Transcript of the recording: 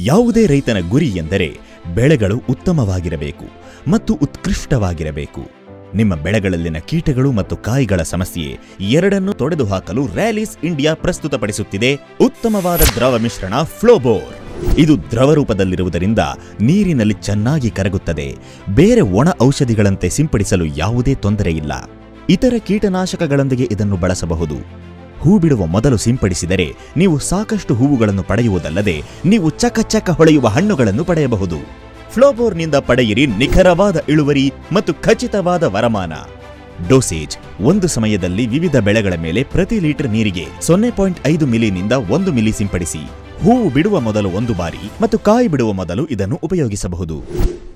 ಯಾವುದೇ ರೈತನ ಗುರಿ ಎಂದರೆ ಬೆಳೆಗಳು ಉತ್ತಮವಾಗಿರಬೇಕು ಮತ್ತು ಉತ್ಕೃಷ್ಟವಾಗಿರಬೇಕು ನಿಮ್ಮ ಬೆಳೆಗಳಲ್ಲಿನ ಕೀಟಗಳು ಮತ್ತು ಕಾಯಿಗಳ ಸಮಸ್ಯೆ ಎರಡನ್ನೂ ತೊಡೆದುಹಾಕಲು ರ್ಯಾಲಿಸ್ ಇಂಡಿಯಾ ಪ್ರಸ್ತುತಪಡಿಸುತ್ತಿದೆ ಉತ್ತಮವಾದ ದ್ರವ ಮಿಶ್ರಣ ಫ್ಲೋಬೋರ್ ಇದು ದ್ರವ ರೂಪದಲ್ಲಿರುವುದರಿಂದ ನೀರಿನಲ್ಲಿ ಚೆನ್ನಾಗಿ ಕರಗುತ್ತದೆ ಬೇರೆ ಒಣ ಔಷಧಿಗಳಂತೆ ಸಿಂಪಡಿಸಲು ಯಾವುದೇ ತೊಂದರೆ ಇಲ್ಲ ಇತರ ಕೀಟನಾಶಕಗಳೊಂದಿಗೆ ಇದನ್ನು ಬಳಸಬಹುದು ಹೂ ಬಿಡುವ ಮೊದಲು ಸಿಂಪಡಿಸಿದರೆ ನೀವು ಸಾಕಷ್ಟು ಹೂವುಗಳನ್ನು ಪಡೆಯುವುದಲ್ಲದೆ ನೀವು ಚಕ ಚಕ ಹೊಳೆಯುವ ಹಣ್ಣುಗಳನ್ನು ಪಡೆಯಬಹುದು ಫ್ಲೋಬೋರ್ನಿಂದ ಪಡೆಯಿರಿ ನಿಖರವಾದ ಇಳುವರಿ ಮತ್ತು ಖಚಿತವಾದ ವರಮಾನ ಡೋಸೇಜ್ ಒಂದು ಸಮಯದಲ್ಲಿ ವಿವಿಧ ಬೆಳೆಗಳ ಮೇಲೆ ಪ್ರತಿ ಲೀಟರ್ ನೀರಿಗೆ ಸೊನ್ನೆ ಪಾಯಿಂಟ್ ಐದು ಮಿಲಿನಿಂದ ಒಂದು ಮಿಲಿ ಸಿಂಪಡಿಸಿ ಹೂವು ಬಿಡುವ ಮೊದಲು ಒಂದು ಬಾರಿ ಮತ್ತು ಕಾಯಿ ಬಿಡುವ ಮೊದಲು ಇದನ್ನು ಉಪಯೋಗಿಸಬಹುದು